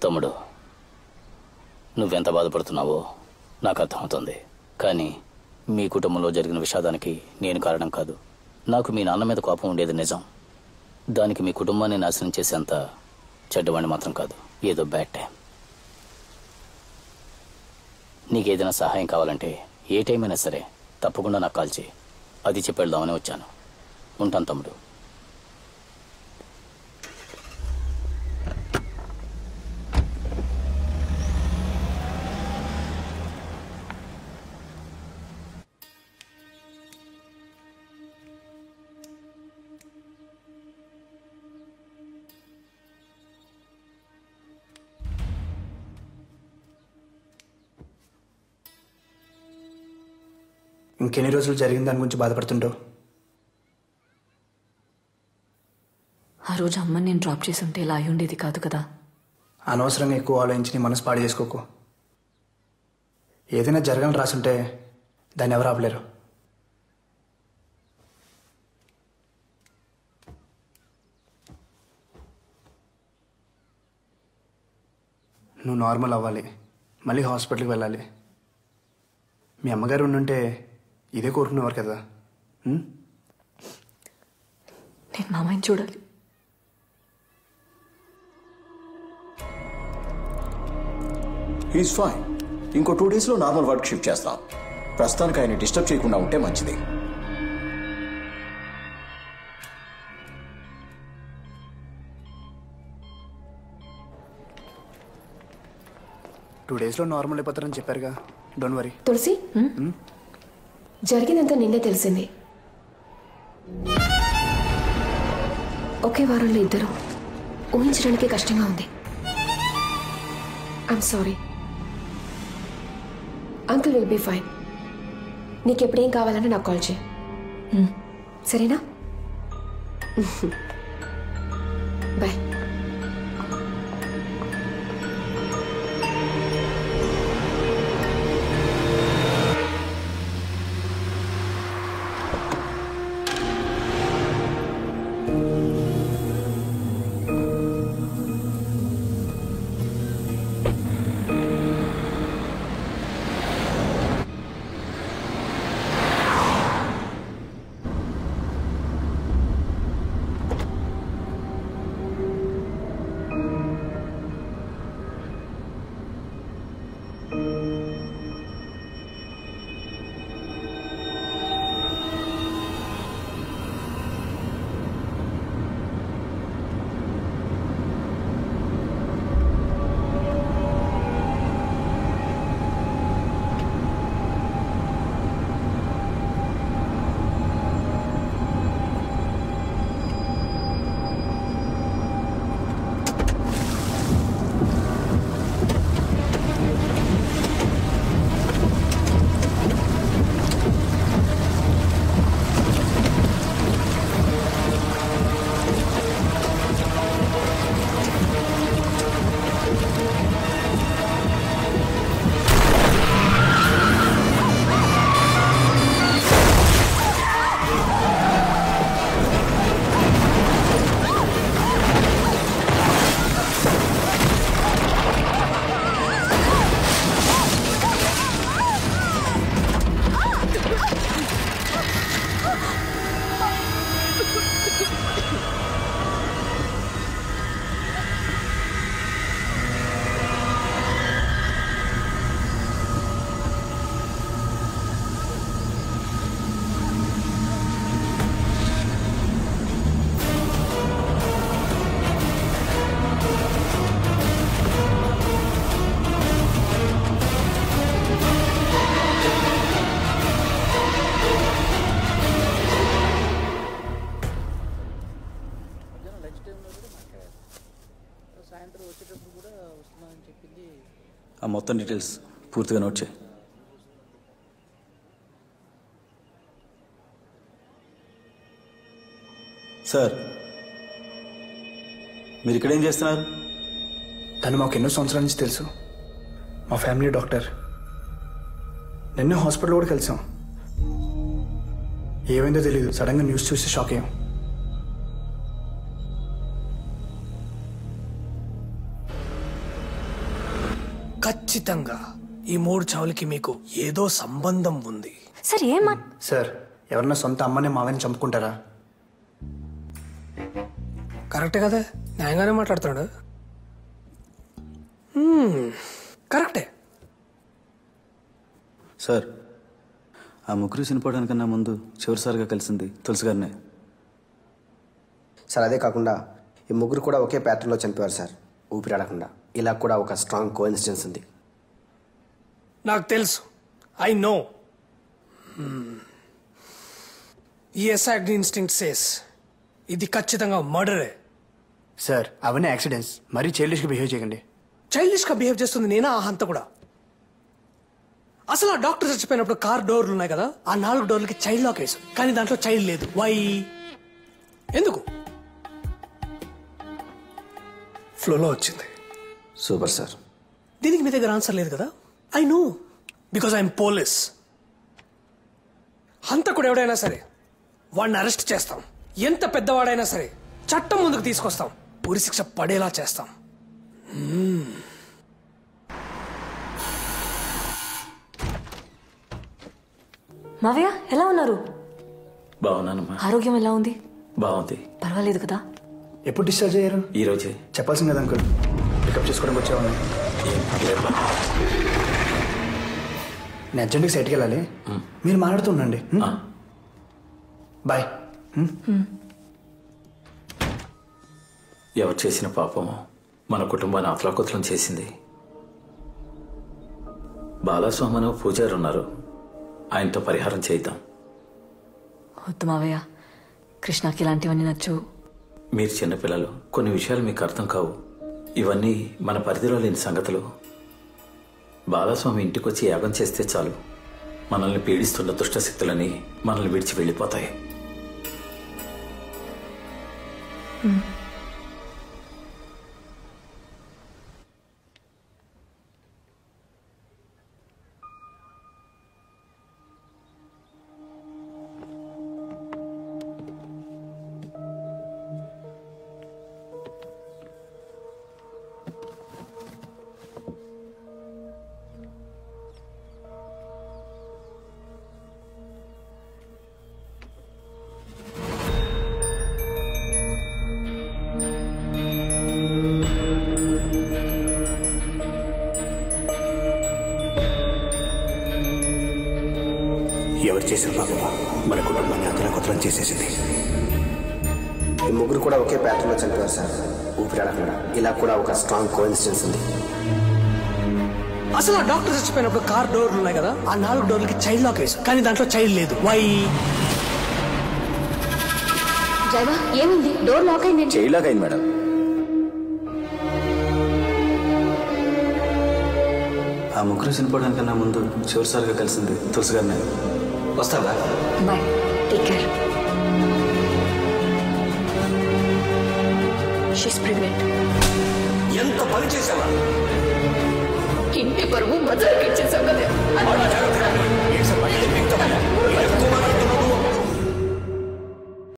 తమ్ముడు నువ్వెంత బాధపడుతున్నావో నాకు అర్థమవుతుంది కానీ మీ కుటుంబంలో జరిగిన విషాదానికి నేను కారణం కాదు నాకు మీ నాన్న మీద కోపం ఉండేది నిజం దానికి మీ కుటుంబాన్ని నాశనం చేసేంత చెడ్డవాణ్ణి మాత్రం కాదు ఏదో బ్యాడ్ టైం నీకేదైనా సహాయం కావాలంటే ఏ టైం అయినా సరే తప్పకుండా నాకు కాల్ చేయి అది చెప్పి వెళ్దామని వచ్చాను ఉంటాను తమ్ముడు ఇంకెన్ని రోజులు జరిగిన దాని గురించి బాధపడుతుంటావు ఆ రోజు అమ్మని నేను డ్రాప్ చేసి ఉంటే ఇలా అయి ఉండేది కాదు కదా అనవసరంగా ఎక్కువ ఆలోచించి నీ మనసు పాడు చేసుకోకు ఏదైనా జరగని రాసుంటే దాన్ని ఎవరు ఆపలేరు నువ్వు నార్మల్ అవ్వాలి మళ్ళీ హాస్పిటల్కి వెళ్ళాలి మీ అమ్మగారు ఉండుంటే ఇదే కోరుకునేవారు కదా ఉం? నేను మామయ్యని చూడాలి హీస్ ఫైన్ ఇంకో టూ డేస్లో నార్మల్ వర్క్ షిఫ్ట్ చేస్తాం ప్రస్తుతానికి ఆయన డిస్టర్బ్ చేయకుండా ఉంటే మంచిది టూ డేస్లో నార్మల్ అయిపోతారని చెప్పారుగా డోంట్ వరీ తులసి జరిగిందంతా నిన్నే తెలిసింది ఒకే వారంలో ఇద్దరు ఊహించడానికి కష్టంగా ఉంది I'm sorry uncle will be fine నీకెప్పుడేం కావాలన్నా నాకు కాల్ చేయి సరేనా బాయ్ ఆ మొత్తం డీటెయిల్స్ పూర్తిగా నోట్ చేయి సార్ మీరు ఇక్కడ ఏం చేస్తున్నారు తను మాకు ఎన్నో సంవత్సరాల నుంచి తెలుసు మా ఫ్యామిలీ డాక్టర్ నిన్నే హాస్పిటల్ కూడా కలిసాం ఏమైందో తెలియదు సడన్గా న్యూస్ చూసి షాక్ అయ్యాం ఖచ్చితంగా ఈ మూడు చావులకి మీకు ఏదో సంబంధం ఉంది సార్ ఏమా సార్ ఎవరన్నా సొంత అమ్మని మావని చంపుకుంటారా కరెక్టే కదా న్యాయంగానే మాట్లాడుతున్నాడు హ్మ్, కరెక్టే సార్ ఆ ముగ్గురు చనిపోవడానికన్నా ముందు చివరిసారిగా కలిసింది తులసి గారినే సార్ అదే కాకుండా ఈ ముగ్గురు కూడా ఒకే ప్యాటర్న్లో చనిపోయారు సార్ ఊపిరాడకుండా ఇలా కూడా ఒక స్ట్రాంగ్ కోఇన్సిడెన్స్ ఉంది నాకు తెలుసు ఐ నో ఈ ఎస్ఐడ్ ఇన్స్టింక్ట్ సేస్ ఇది ఖచ్చితంగా మర్డరే సార్ అవన్నీ యాక్సిడెంట్స్ మరీ చైల్డిష్గా బిహేవ్ చేయకండి చైల్డిష్ గా బిహేవ్ చేస్తుంది నేనా ఆ హంత కూడా అసలు ఆ డాక్టర్ చచ్చిపోయినప్పుడు కార్ డోర్లు ఉన్నాయి కదా ఆ నాలుగు డోర్లకి చైల్డ్ లాక్ వేసు కానీ దాంట్లో చైల్డ్ లేదు వై ఎందుకు ఫ్లోలో వచ్చింది సూపర్ సార్ దీనికి మీ దగ్గర ఆన్సర్ లేదు కదా I know because I'm police హంతకుడు ఎవడైనా సరే వాడిని అరెస్ట్ చేస్తాం ఎంత పెద్దవాడైనా సరే చట్టం ముందుకు తీసుకొస్తాం ఉరి శిక్ష పడేలా చేస్తాం మావయ్య ఎలా ఉన్నారు బాగున్నానమ్మా ఆరోగ్యం ఎలా ఉంది బాగుంది పర్వాలేదు కదా ఎప్పుడు డిశ్చార్జ్ అయ్యారు ఈ రోజే చెప్పాల్సింది కదా అంకుల్ పికప్ చేసుకోవడానికి వచ్చేవాడిని ఏం పర్లేదు బాబు. నేను అర్జెంట్గా సైట్కి వెళ్ళాలి మీరు మాట్లాడుతూ ఉండండి ఆ, బాయ్ ఎవరు చేసిన పాపము మన కుటుంబాన్ని అతలాకుతలం చేసింది బాలస్వామను పూజారి ఉన్నారు ఆయనతో పరిహారం చేద్దాం వద్దు మావయ్య కృష్ణకి ఇలాంటివన్నీ నచ్చు మీరు చిన్నపిల్లలు కొన్ని విషయాలు మీకు అర్థం కావు ఇవన్నీ మన పరిధిలో లేని సంగతులు బాలస్వామి ఇంటికి వచ్చి యాగం చేస్తే చాలు మనల్ని పీడిస్తున్న దుష్ట శక్తులని మనల్ని విడిచి వెళ్ళిపోతాయి ఎవరు చేసిన పాపమా మన కుటుంబాన్ని అతలకుతలం చేసేసింది ఈ ముగ్గురు కూడా ఒకే ప్యాటర్న్లో చనిపోయారు సార్ ఊపిరాడకుండా ఇలా కూడా ఒక స్ట్రాంగ్ కోఇన్సిడెన్స్ ఉంది అసలు ఆ డాక్టర్ చచ్చిపోయినప్పుడు కార్ డోర్లు ఉన్నాయి కదా ఆ నాలుగు డోర్లకి చైల్డ్ లాక్ వేసు కానీ దాంట్లో చైల్డ్ లేదు వై డ్రైవర్ ఏమైంది డోర్ లాక్ అయింది చేయలాగా అయింది మేడం ఆ ముగ్గురు చనిపోవడానికన్నా ముందు చివరిసారిగా కలిసింది తులసి గారినే వస్తావా bye take care she's pregnant ఎంత పని చేసావా ఇంటి పరువు బజార్కి ఇచ్చేసాం కదా కుమార్